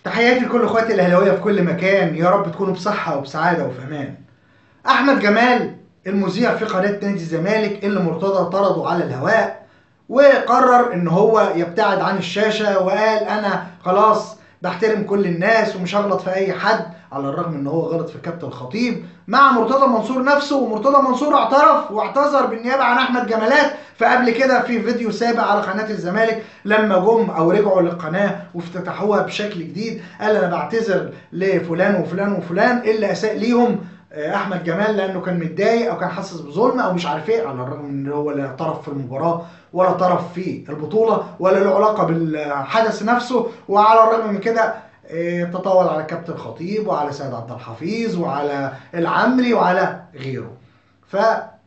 تحياتي لكل اخواتي الاهلاويه في كل مكان يا رب تكونوا بصحه وبسعاده وفي امان احمد جمال المذيع في قناه نادي الزمالك اللي مرتضى طرده على الهواء وقرر ان هو يبتعد عن الشاشه وقال انا خلاص بحترم كل الناس ومش هغلط في اي حد على الرغم ان هو غلط في كابتن الخطيب مع مرتضى منصور نفسه ومرتضى منصور اعترف واعتذر بالنيابه عن احمد جمالات فقبل كده في فيديو سابق على قناه الزمالك لما جم او رجعوا للقناه وافتتحوها بشكل جديد قال انا بعتذر لفلان وفلان وفلان اللي اساء ليهم احمد جمال لانه كان متضايق او كان حاسس بظلم او مش عارف ايه على الرغم ان هو لا طرف في المباراه ولا طرف في البطوله ولا له علاقه بالحدث نفسه وعلى الرغم من كده تطاول على كابتن خطيب وعلى سيد عبد الحفيظ وعلى العمري وعلى غيره ف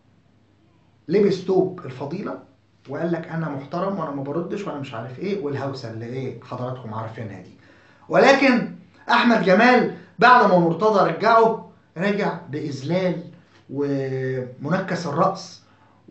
لبس توب الفضيله وقال لك انا محترم وانا ما بردش وانا مش عارف ايه والهوسه اللي ايه حضراتكم عارفينها دي ولكن احمد جمال بعد ما مرتضى رجعه رجع باذلال ومنكس الراس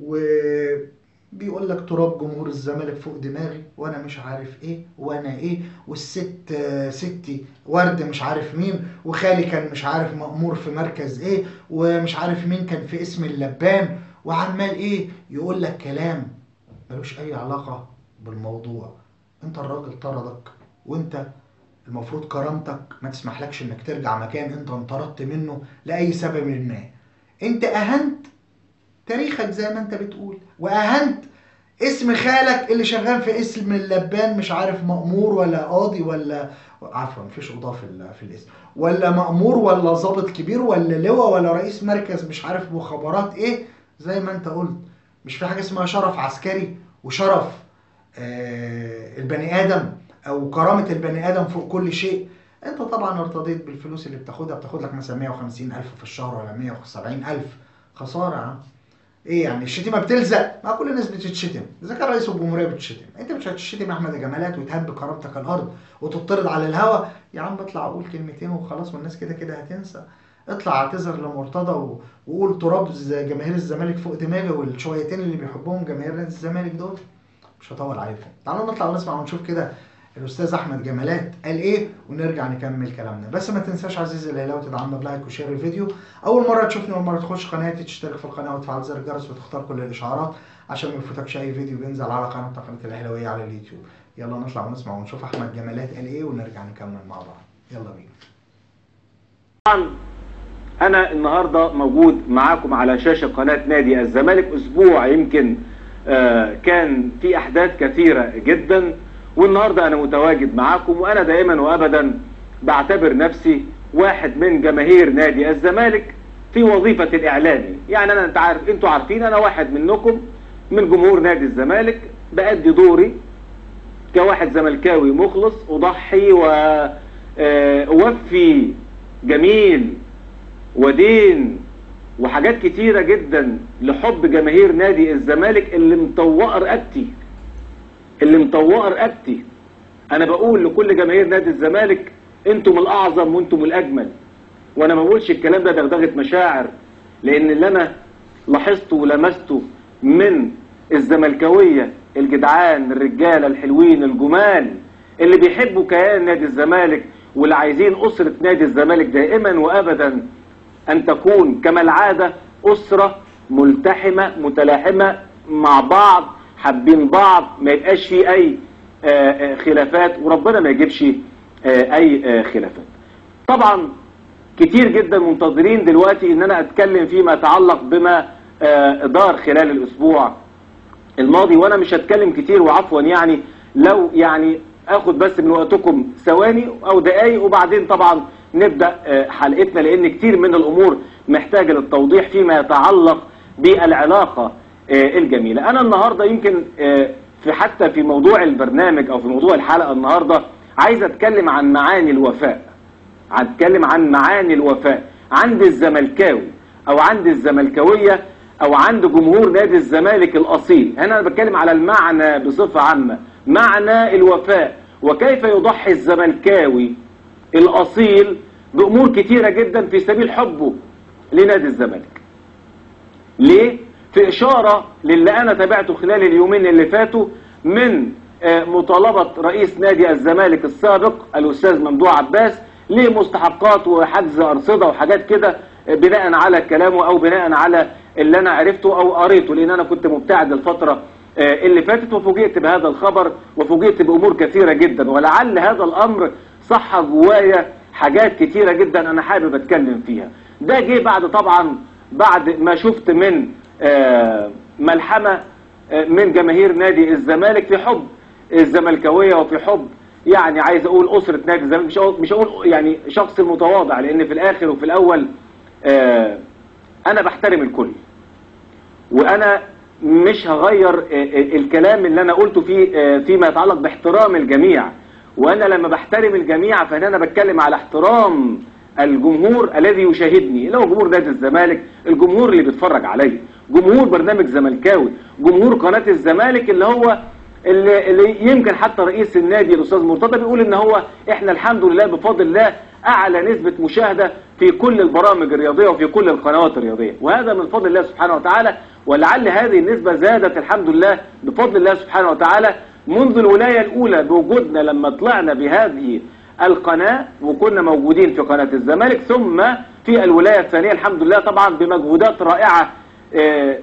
وبيقول لك تراب جمهور الزمالك فوق دماغي وانا مش عارف ايه وانا ايه والست ستي ورد مش عارف مين وخالي كان مش عارف مأمور في مركز ايه ومش عارف مين كان في اسم اللبان وعمال ايه يقول لك كلام ملوش اي علاقه بالموضوع انت الراجل طردك وانت المفروض كرامتك ما تسمحلكش انك ترجع مكان انت انطردت منه لاي سبب ما انت اهنت تاريخك زي ما انت بتقول واهنت اسم خالك اللي شغال في اسم اللبان مش عارف مأمور ولا قاضي ولا عفوا مفيش قضاء في, في الاسم ولا مأمور ولا ضابط كبير ولا لواء ولا رئيس مركز مش عارف مخابرات ايه زي ما انت قلت مش في حاجه اسمها شرف عسكري وشرف آه البني ادم او كرامه البني ادم فوق كل شيء انت طبعا ارتضيت بالفلوس اللي بتاخدها بتاخد لك مثلا 150 الف في الشهر ولا 170 الف خساره يا عم ايه يعني الشتيمه بتلزق ما كل الناس بتتشتم اذا كان رئيس الجمهوريه بتشتم انت مش هتشتم احمد جمالات وتهب كرامتك الارض وتطرد على الهوا يا عم اطلع قول كلمتين وخلاص والناس كده كده هتنسى اطلع اعتذر لمرتضى وقول تراب جماهير الزمالك فوق دماغي والشويتين اللي بيحبهم جماهير نادي الزمالك دول مش هطول عليكم تعالوا نطلع ونسمع ونشوف كده الاستاذ احمد جمالات قال ايه ونرجع نكمل كلامنا بس ما تنساش عزيزي الاهلاوي تدعمنا بلايك وشير الفيديو اول مره تشوفني اول مره تخش قناتي تشترك في القناه وتفعل زر الجرس وتختار كل الاشعارات عشان ما يفوتكش اي فيديو بينزل على قناه قناه الاهلاويه على اليوتيوب يلا نطلع ونسمع ونشوف احمد جمالات قال ايه ونرجع نكمل مع بعض يلا بينا طبعا انا النهارده موجود معاكم على شاشه قناه نادي الزمالك اسبوع يمكن آه كان في احداث كثيره جدا والنهارده انا متواجد معاكم وانا دائما وابدا بعتبر نفسي واحد من جماهير نادي الزمالك في وظيفه الاعلامي يعني انا انت عارف انتوا عارفين انا واحد منكم من جمهور نادي الزمالك بأدي دوري كواحد زملكاوي مخلص اضحي واوفي جميل ودين وحاجات كتيرة جدا لحب جماهير نادي الزمالك اللي مطوقة رقبتي اللي مطوقة رقبتي انا بقول لكل جماهير نادي الزمالك انتم الاعظم وانتم الاجمل وانا ما بقولش الكلام ده دغدغه مشاعر لان اللي انا لاحظته ولمسته من الزملكاويه الجدعان الرجاله الحلوين الجمال اللي بيحبوا كيان نادي الزمالك واللي عايزين اسره نادي الزمالك دائما وابدا ان تكون كما العاده اسره ملتحمه متلاحمه مع بعض حابين بعض ما يبقاش في اي آآ آآ خلافات وربنا ما يجيبش اي خلافات طبعا كتير جدا منتظرين دلوقتي ان انا اتكلم فيما يتعلق بما دار خلال الاسبوع الماضي وانا مش هتكلم كتير وعفوا يعني لو يعني اخد بس من وقتكم ثواني او دقايق وبعدين طبعا نبدأ حلقتنا لان كتير من الامور محتاجة للتوضيح فيما يتعلق بالعلاقة الجميلة انا النهاردة يمكن في حتى في موضوع البرنامج او في موضوع الحلقة النهاردة عايز اتكلم عن معاني الوفاء هتكلم عن معاني الوفاء عند الزملكاوي او عند الزملكاوية او عند جمهور نادي الزمالك الاصيل هنا انا بتكلم على المعنى بصفة عامة معنى الوفاء وكيف يضحي الزملكاوي الاصيل بامور كتيرة جدا في سبيل حبه لنادي الزمالك ليه في اشارة للي انا تابعته خلال اليومين اللي فاتوا من آه، مطالبة رئيس نادي الزمالك السابق الأستاذ ممدوح عباس لمستحقات وحجز أرصدة وحاجات كده آه، بناء على كلامه أو بناء على اللي أنا عرفته أو قريته لأن أنا كنت مبتعد الفترة آه، اللي فاتت وفوجئت بهذا الخبر وفوجئت بأمور كثيرة جدا ولعل هذا الأمر صح جوايا حاجات كتيرة جدا أنا حابب أتكلم فيها ده جه بعد طبعا بعد ما شفت من آه، ملحمة آه، من جماهير نادي الزمالك في حب الزملكاوية وفي حب يعني عايز اقول اسرة نادي الزمالك مش هقول مش هقول يعني شخص المتواضع لان في الاخر وفي الاول آه، انا بحترم الكل وانا مش هغير آه، آه، الكلام اللي انا قلته في آه، فيما يتعلق باحترام الجميع وانا لما بحترم الجميع فهنا انا بتكلم على احترام الجمهور الذي يشاهدني اللي هو جمهور نادي الزمالك الجمهور اللي بيتفرج عليا جمهور برنامج زملكاوي جمهور قناة الزمالك اللي هو اللي, اللي يمكن حتى رئيس النادي الاستاذ مرتضى بيقول ان هو احنا الحمد لله بفضل الله اعلى نسبة مشاهدة في كل البرامج الرياضية وفي كل القنوات الرياضية وهذا من فضل الله سبحانه وتعالى ولعل هذه النسبة زادت الحمد لله بفضل الله سبحانه وتعالى منذ الولاية الاولى بوجودنا لما طلعنا بهذه القناة وكنا موجودين في قناة الزمالك ثم في الولاية الثانية الحمد لله طبعا بمجهودات رائعة آه،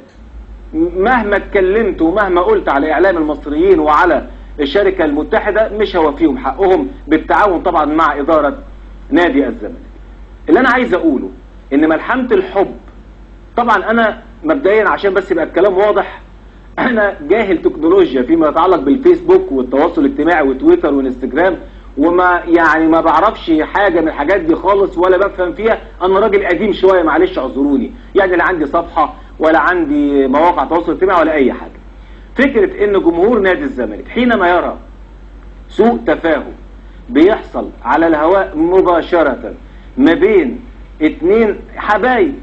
مهما اتكلمت ومهما قلت على اعلام المصريين وعلى الشركة المتحدة مش هوفيهم حقهم بالتعاون طبعا مع ادارة نادي الزمالك اللي انا عايز اقوله ان ملحمة الحب طبعا انا مبدئيا عشان بس يبقى الكلام واضح انا جاهل تكنولوجيا فيما يتعلق بالفيسبوك والتواصل الاجتماعي وتويتر وانستجرام وما يعني ما بعرفش حاجة من الحاجات دي خالص ولا بفهم فيها انا راجل قديم شوية معلش اعذروني يعني لا عندي صفحة ولا عندي مواقع تواصل اجتماعي ولا اي حاجة فكرة ان جمهور نادي الزمالك حينما يرى سوء تفاهم بيحصل على الهواء مباشرة ما بين اتنين حبايب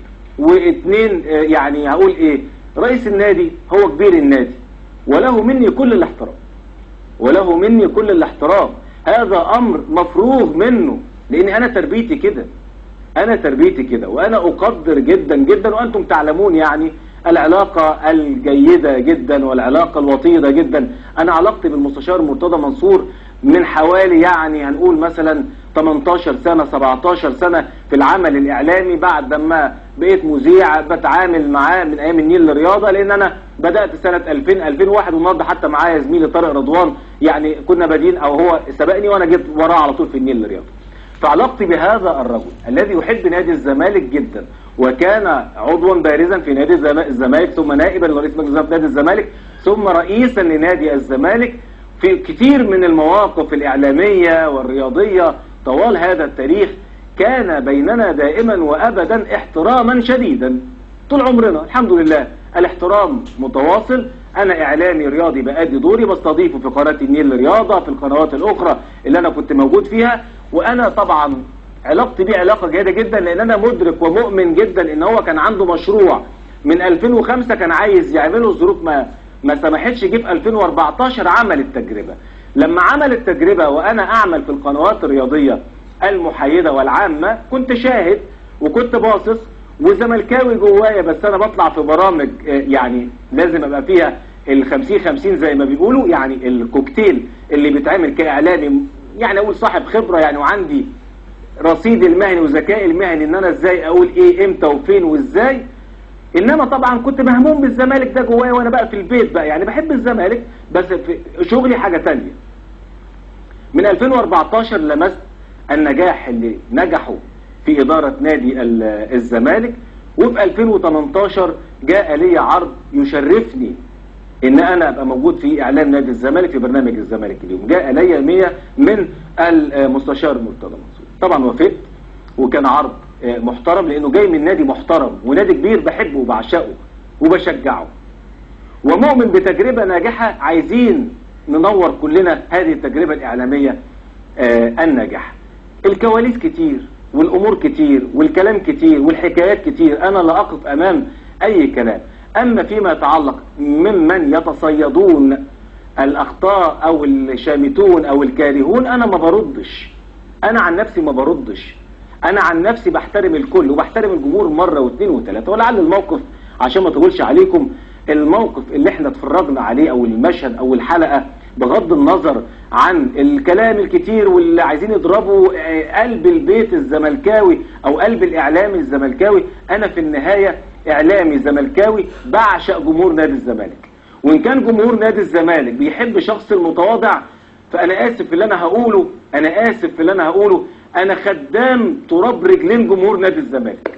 واتنين آه، يعني هقول ايه رئيس النادي هو كبير النادي وله مني كل الاحترام وله مني كل الاحترام هذا امر مفروغ منه لان انا تربيتي كده انا تربيتي كده وانا اقدر جدا جدا وانتم تعلمون يعني العلاقة الجيدة جدا والعلاقة الوطيدة جدا انا علاقتي بالمستشار مرتضى منصور من حوالي يعني هنقول مثلا 18 سنة 17 سنة في العمل الاعلامي بعد ما بقيت مذيع بتعامل معاه من ايام النيل للرياضة لان انا بدأت سنة 2000 2001 والنهارده حتى معايا زميلي طارق رضوان يعني كنا بادين او هو سبقني وانا جيت وراه على طول في النيل للرياضة فعلاقتي بهذا الرجل الذي يحب نادي الزمالك جدا وكان عضوا بارزا في نادي الزم- الزمالك ثم نائبا لرئيس مجلس إدارة نادي الزمالك ثم رئيسا لنادي الزمالك في كثير من المواقف الإعلامية والرياضية طوال هذا التاريخ كان بيننا دائما وأبدا احتراما شديدا طول عمرنا الحمد لله الاحترام متواصل انا اعلامي رياضي بادي دوري بستضيفه في قناه النيل للرياضه في القنوات الاخرى اللي انا كنت موجود فيها وانا طبعا علاقتي بيه علاقه جيده جدا لان انا مدرك ومؤمن جدا ان هو كان عنده مشروع من 2005 كان عايز يعمله الظروف ما ما سمحتش جه في 2014 عمل التجربه لما عمل التجربه وانا اعمل في القنوات الرياضيه المحايده والعامه كنت شاهد وكنت باصص وزملكاوي جوايا بس انا بطلع في برامج آه، يعني لازم ابقى فيها ال 50 50 زي ما بيقولوا يعني الكوكتيل اللي بيتعمل كاعلامي يعني اقول صاحب خبره يعني وعندي رصيد المهني وذكائي المهني ان انا ازاي اقول ايه امتى وفين وازاي انما طبعا كنت مهموم بالزمالك ده جوايا وانا بقى في البيت بقى يعني بحب الزمالك بس في شغلي حاجه تانية من 2014 لمست النجاح اللي نجحوا في إدارة نادي ال- الزمالك وفي 2018 جاء لي عرض يشرفني ان انا ابقى موجود في اعلام نادي الزمالك في برنامج الزمالك اليوم جاء لي 100 من المستشار مرتضى منصور طبعا وافقت وكان عرض آه، محترم لانه جاي من نادي محترم ونادي كبير بحبه وبعشقه وبشجعه ومؤمن بتجربة ناجحة عايزين ننور كلنا هذه التجربة الإعلامية آه، الناجحة الكواليس كتير والأمور كتير والكلام كتير والحكايات كتير أنا لا أقف أمام أي كلام أما فيما يتعلق ممن يتصيدون الأخطاء أو الشامتون أو الكارهون أنا ما بردش أنا عن نفسي ما بردش أنا عن نفسي بحترم الكل وبحترم الجمهور مرة واثنين وثلاثة ولعل الموقف عشان ما اطولش عليكم الموقف اللي احنا اتفرجنا عليه او المشهد او الحلقة بغض النظر عن الكلام الكتير واللي عايزين يضربوا آه، قلب البيت الزملكاوي او قلب الاعلامي الزملكاوي انا في النهاية اعلامي زملكاوي بعشق جمهور نادي الزمالك وان كان جمهور نادي الزمالك بيحب شخص المتواضع فانا اسف في اللي انا هقوله انا اسف في اللي انا هقوله انا خدام تراب رجلين جمهور نادي الزمالك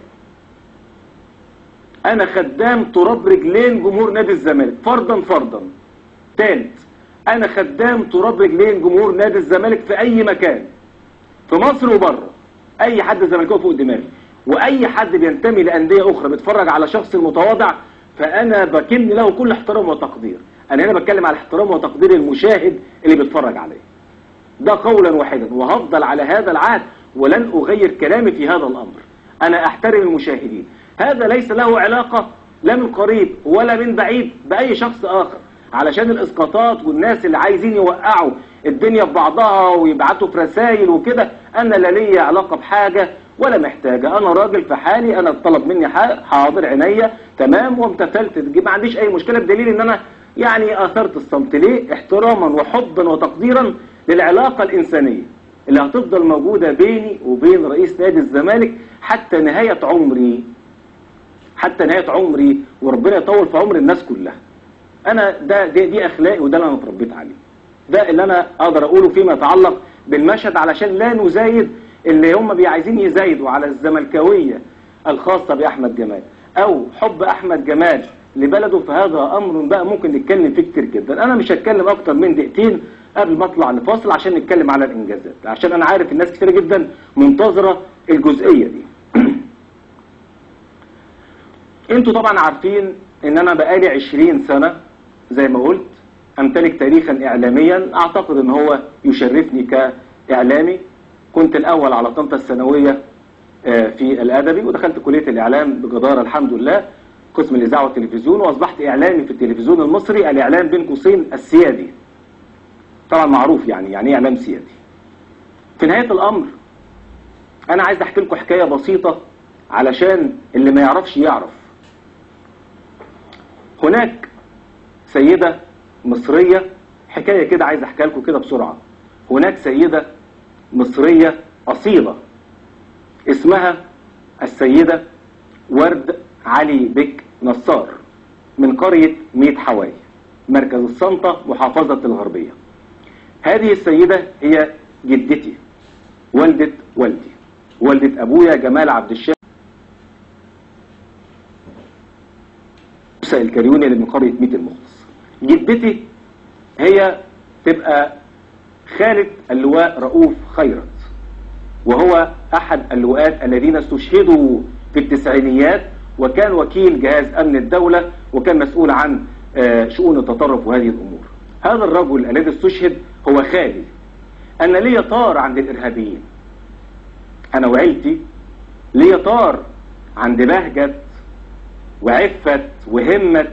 انا خدام تراب رجلين جمهور نادي الزمالك فرضا فرضا ثالث انا خدام تراب رجلين جمهور نادي الزمالك في اي مكان في مصر وبره اي حد زملكاوي فوق دماغي واي حد بينتمي لانديه اخرى بيتفرج على شخص المتواضع فانا بكن له كل احترام وتقدير انا هنا بتكلم على احترام وتقدير المشاهد اللي بيتفرج عليه ده قولا واحدا وهفضل على هذا العهد ولن اغير كلامي في هذا الامر انا احترم المشاهدين هذا ليس له علاقة لا من قريب ولا من بعيد بأي شخص آخر علشان الإسقاطات والناس اللي عايزين يوقعوا الدنيا في بعضها ويبعتوا في رسائل وكده أنا لا ليا علاقة بحاجة ولا محتاجة أنا راجل في حالي أنا طلب مني حق حاضر عينيا تمام وامتثلت ما عنديش أي مشكلة بدليل إن أنا يعني أثرت الصمت ليه احتراما وحبا وتقديرا للعلاقة الإنسانية اللي هتفضل موجودة بيني وبين رئيس نادي الزمالك حتى نهاية عمري حتى نهاية عمري وربنا يطول في عمر الناس كلها انا ده دي, دي اخلاقي وده اللي انا اتربيت عليه ده اللي انا اقدر اقوله فيما يتعلق بالمشهد علشان لا نزايد اللي هم بي عايزين يزايدوا على الزملكاوية الخاصة باحمد جمال او حب احمد جمال لبلده فهذا امر بقى ممكن نتكلم فيه كتير جدا انا مش هتكلم اكتر من دقيقتين قبل ما اطلع لفاصل عشان نتكلم على الانجازات عشان انا عارف الناس كتير جدا منتظرة الجزئية دي انتوا طبعا عارفين ان انا بقالي 20 سنة زي ما قلت امتلك تاريخا اعلاميا اعتقد ان هو يشرفني كاعلامي كنت الاول على طنطا الثانوية آه، في الادبي ودخلت كلية الاعلام بجدارة الحمد لله قسم الاذاعة والتلفزيون واصبحت اعلامي في التلفزيون المصري الاعلام بين قوسين السيادي طبعا معروف يعني يعني ايه اعلام سيادي في نهاية الامر انا عايز احكي لكم حكاية بسيطة علشان اللي ما يعرفش يعرف هناك سيدة مصرية حكاية كده عايز احكي لكم كده بسرعة هناك سيدة مصرية أصيلة اسمها السيدة ورد علي بك نصار من قرية ميت حواي مركز السلطة محافظة الغربية هذه السيدة هي جدتي والدة والدي والدة أبويا جمال عبد الشافي موسى الكريوني اللي من قرية ميت المخلص جدتي هي تبقى خالد اللواء رؤوف خيرت وهو أحد اللواءات الذين استشهدوا في التسعينيات وكان وكيل جهاز أمن الدولة وكان مسؤول عن آه، شؤون التطرف وهذه الأمور هذا الرجل الذي استشهد هو خالي أنا لي طار عند الإرهابيين أنا وعيلتي لي طار عند بهجت وعفت وهمت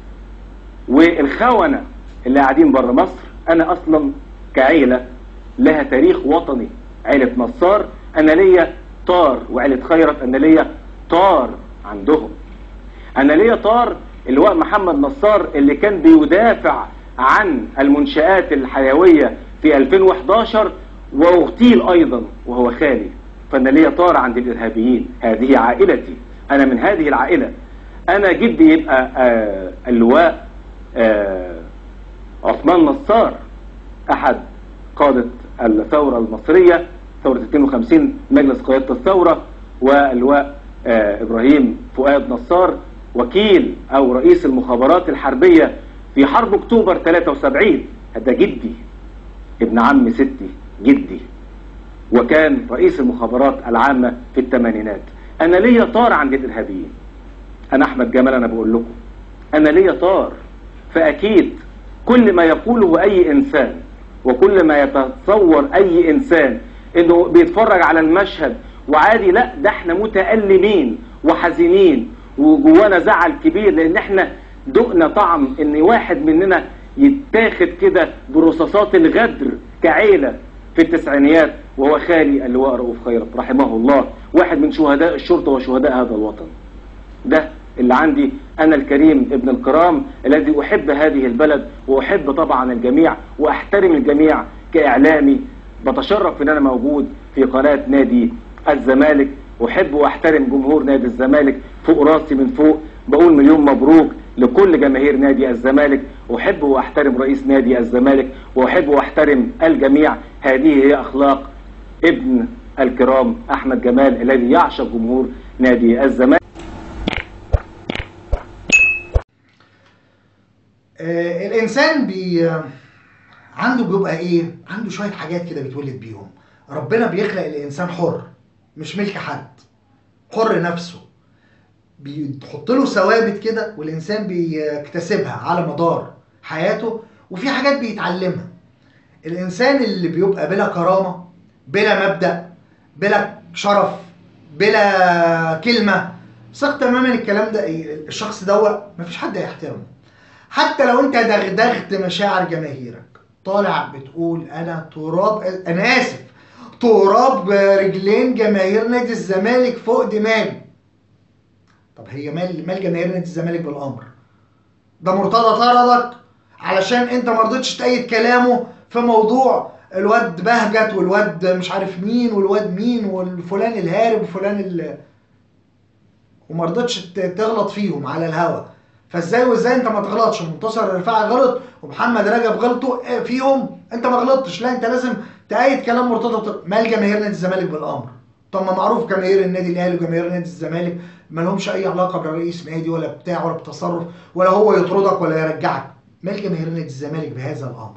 والخونة اللي قاعدين بره مصر انا اصلا كعيلة لها تاريخ وطني عيلة نصار انا ليا طار وعيلة خيرت انا ليا طار عندهم انا ليا طار اللواء محمد نصار اللي كان بيدافع عن المنشآت الحيوية في 2011 واغتيل ايضا وهو خالي فانا ليا طار عند الارهابيين هذه عائلتي انا من هذه العائلة انا جدي يبقى آه اللواء آه عثمان نصار احد قادة الثورة المصرية ثورة 52 مجلس قيادة الثورة واللواء آه ابراهيم فؤاد نصار وكيل او رئيس المخابرات الحربية في حرب اكتوبر 73 هذا جدي ابن عم ستي جدي وكان رئيس المخابرات العامة في الثمانينات انا ليا طار عند الارهابيين انا احمد جمال انا بقول لكم انا ليا طار فاكيد كل ما يقوله اي انسان وكل ما يتصور اي انسان انه بيتفرج على المشهد وعادي لا ده احنا متألمين وحزينين وجوانا زعل كبير لان احنا دقنا طعم ان واحد مننا يتاخد كده برصاصات الغدر كعيلة في التسعينيات وهو خالي اللواء رؤوف خيرت رحمه الله واحد من شهداء الشرطة وشهداء هذا الوطن ده اللي عندي انا الكريم ابن الكرام الذي احب هذه البلد واحب طبعا الجميع واحترم الجميع كاعلامي بتشرف ان انا موجود في قناه نادي الزمالك احب واحترم جمهور نادي الزمالك فوق راسي من فوق بقول مليون مبروك لكل جماهير نادي الزمالك احب واحترم رئيس نادي الزمالك واحب واحترم الجميع هذه هي اخلاق ابن الكرام احمد جمال الذي يعشق جمهور نادي الزمالك آه الانسان بي عنده بيبقى ايه عنده شويه حاجات كده بيتولد بيهم ربنا بيخلق الانسان حر مش ملك حد حر نفسه بيحط له ثوابت كده والانسان بيكتسبها على مدار حياته وفي حاجات بيتعلمها الانسان اللي بيبقى بلا كرامه بلا مبدا بلا شرف بلا كلمه ثق تماما الكلام ده إيه؟ الشخص دوت مفيش حد هيحترمه حتى لو انت دغدغت مشاعر جماهيرك طالع بتقول انا تراب انا اسف تراب رجلين جماهير نادي الزمالك فوق دماغي طب هي مال مال جماهير نادي الزمالك بالامر ده مرتضى طردك علشان انت ما رضيتش تأيد كلامه في موضوع الواد بهجت والواد مش عارف مين والواد مين والفلان الهارب وفلان ال وما رضيتش تغلط فيهم على الهوا فازاي وازاي انت ما تغلطش منتصر الرفاعي غلط ومحمد رجب غلطوا فيهم انت ما غلطتش لا انت لازم تأيد كلام مرتضى مال جماهير نادي الزمالك بالامر طب ما معروف جماهير النادي الاهلي وجماهير نادي الزمالك ما لهمش اي علاقه برئيس نادي ولا بتاع ولا بتصرف ولا هو يطردك ولا يرجعك مال جماهير نادي الزمالك بهذا الامر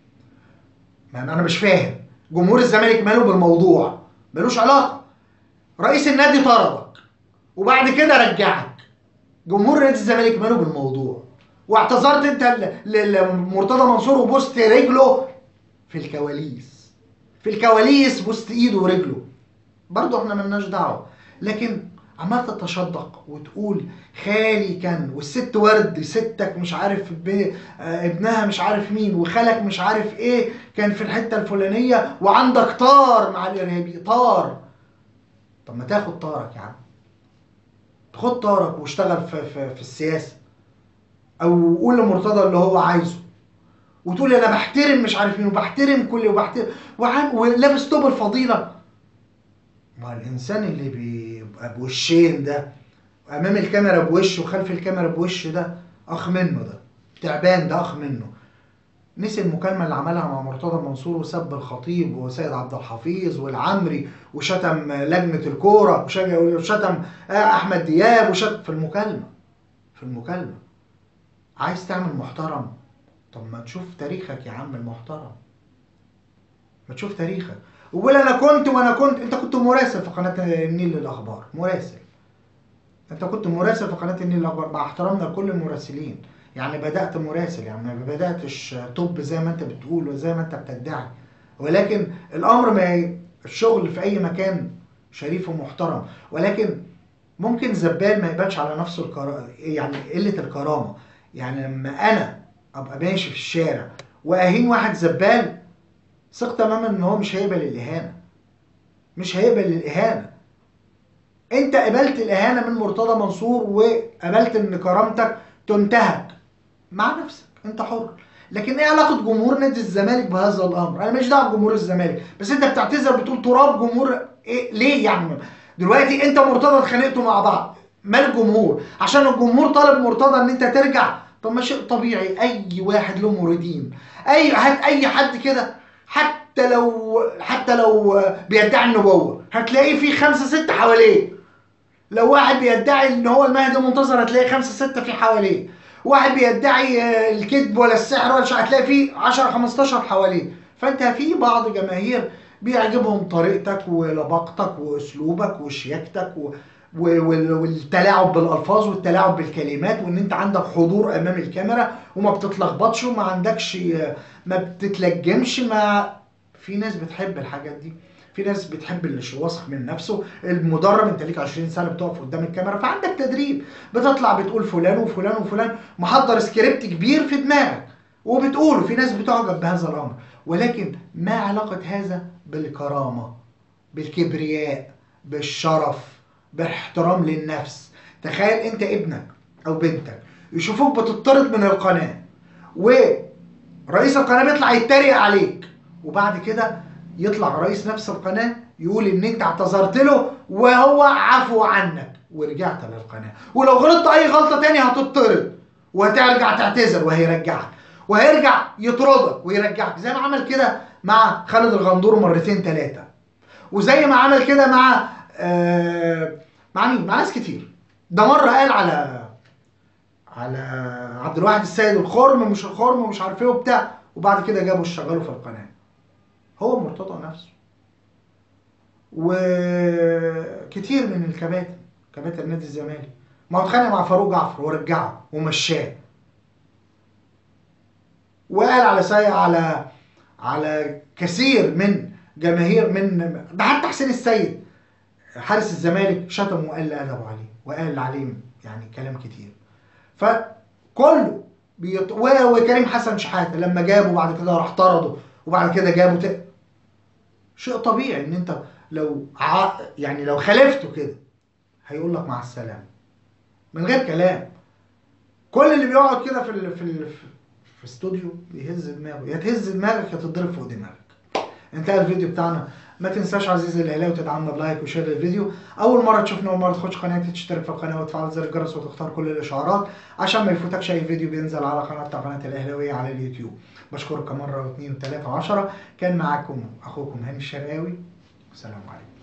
ما انا مش فاهم جمهور الزمالك ماله بالموضوع ملوش علاقه رئيس النادي طردك وبعد كده رجعك جمهور نادي الزمالك ماله بالموضوع واعتذرت انت لمرتضى منصور وبوست رجله في الكواليس في الكواليس بوست ايده ورجله برضه احنا ملناش دعوه لكن عمال تتشدق وتقول خالي كان والست ورد ستك مش عارف ب... ابنها مش عارف مين وخالك مش عارف ايه كان في الحته الفلانيه وعندك طار مع الارهابي طار طب ما تاخد طارك يا عم خد طارك واشتغل في, في, في السياسه او قول لمرتضى اللي هو عايزه وتقول انا بحترم مش عارف مين وبحترم كل وبحترم وعن... ولابس توب الفضيله ما الانسان اللي بيبقى بوشين ده امام الكاميرا بوش وخلف الكاميرا بوش ده اخ منه ده تعبان ده اخ منه نسي المكالمة اللي عملها مع مرتضى منصور وسب الخطيب وسيد عبد الحفيظ والعمري وشتم لجنة الكورة وشتم أحمد دياب وشتم في المكالمة في المكالمة عايز تعمل محترم طب ما تشوف تاريخك يا عم المحترم ما تشوف تاريخك وقول انا كنت وانا كنت انت كنت مراسل في قناه النيل للاخبار مراسل انت كنت مراسل في قناه النيل للاخبار مع احترامنا لكل المراسلين يعني بدات مراسل يعني ما بداتش توب زي ما انت بتقول وزي ما انت بتدعي ولكن الامر ما الشغل في اي مكان شريف ومحترم ولكن ممكن زبال ما يبانش على نفسه الكرا... يعني قله الكرامه يعني لما انا ابقى ماشي في الشارع واهين واحد زبال ثق تماما ان هو مش هيقبل الاهانه مش هيقبل الاهانه انت قبلت الاهانه من مرتضى منصور وقبلت ان كرامتك تنتهك مع نفسك انت حر لكن ايه علاقه جمهور نادي الزمالك بهذا الامر انا ماليش دعوه بجمهور الزمالك بس انت بتعتذر بتقول تراب جمهور إيه ليه يعني دلوقتي انت مرتضى اتخانقتوا مع بعض ما الجمهور عشان الجمهور طالب مرتضى ان انت ترجع طب ما شيء طبيعي اي واحد له موردين اي هات اي حد كده حتى لو حتى لو بيدعي النبوه هتلاقي في خمسه سته حواليه لو واحد بيدعي ان هو المهدي المنتظر هتلاقي خمسه سته في حواليه واحد بيدعي الكذب ولا السحر ولا شيء هتلاقي في 10 15 حواليه فانت في بعض جماهير بيعجبهم طريقتك ولباقتك واسلوبك وشياكتك و... والتلاعب بالالفاظ والتلاعب بالكلمات وان انت عندك حضور امام الكاميرا وما بتتلخبطش وما عندكش ما بتتلجمش مع في ناس بتحب الحاجات دي في ناس بتحب اللي واثق من نفسه المدرب انت ليك 20 سنه بتقف قدام الكاميرا فعندك تدريب بتطلع بتقول فلان وفلان وفلان محضر سكريبت كبير في دماغك وبتقوله في ناس بتعجب بهذا الامر ولكن ما علاقه هذا بالكرامه بالكبرياء بالشرف باحترام للنفس تخيل انت ابنك او بنتك يشوفوك بتطرد من القناه ورئيس القناه بيطلع يتريق عليك وبعد كده يطلع رئيس نفس القناه يقول ان انت اعتذرت له وهو عفو عنك ورجعت للقناه ولو غلطت اي غلطه تاني هتطرد وهترجع تعتذر وهيرجعك وهيرجع يطردك ويرجعك زي ما عمل كده مع خالد الغندور مرتين ثلاثه وزي ما عمل كده مع آه مع مين؟ مع ناس كتير ده مره قال على على عبد الواحد السيد الخرم مش الخرم ومش عارف ايه وبتاع وبعد كده جابوا شغله في القناه هو مرتضى نفسه وكتير من الكباتن كباتن نادي الزمالك ما هو اتخانق مع فاروق جعفر ورجعه ومشاه وقال على سي على على كثير من جماهير من ده حتى حسين السيد حارس الزمالك شتم وقال ادبه عليه وقال عليه يعني كلام كتير فكله بيط... و- وكريم حسن شحاته لما جابه بعد كده راح طرده وبعد كده جابه ت... شيء طبيعي ان انت لو ع... يعني لو خالفته كده هيقول لك مع السلامه من غير كلام كل اللي بيقعد كده في ال... في ال... في استوديو بيهز دماغه يا تهز دماغك يا تضرب فوق دماغك انتهى الفيديو بتاعنا ما تنساش عزيزي الاهلاوي تدعمنا بلايك وشير للفيديو اول مره تشوفنا اول مره تخش قناتي تشترك في القناه وتفعل زر الجرس وتختار كل الاشعارات عشان ما يفوتكش اي فيديو بينزل على قناه قناه الاهلاويه على اليوتيوب بشكرك مره واثنين وثلاثه وعشرة كان معاكم اخوكم هاني الشرقاوي والسلام عليكم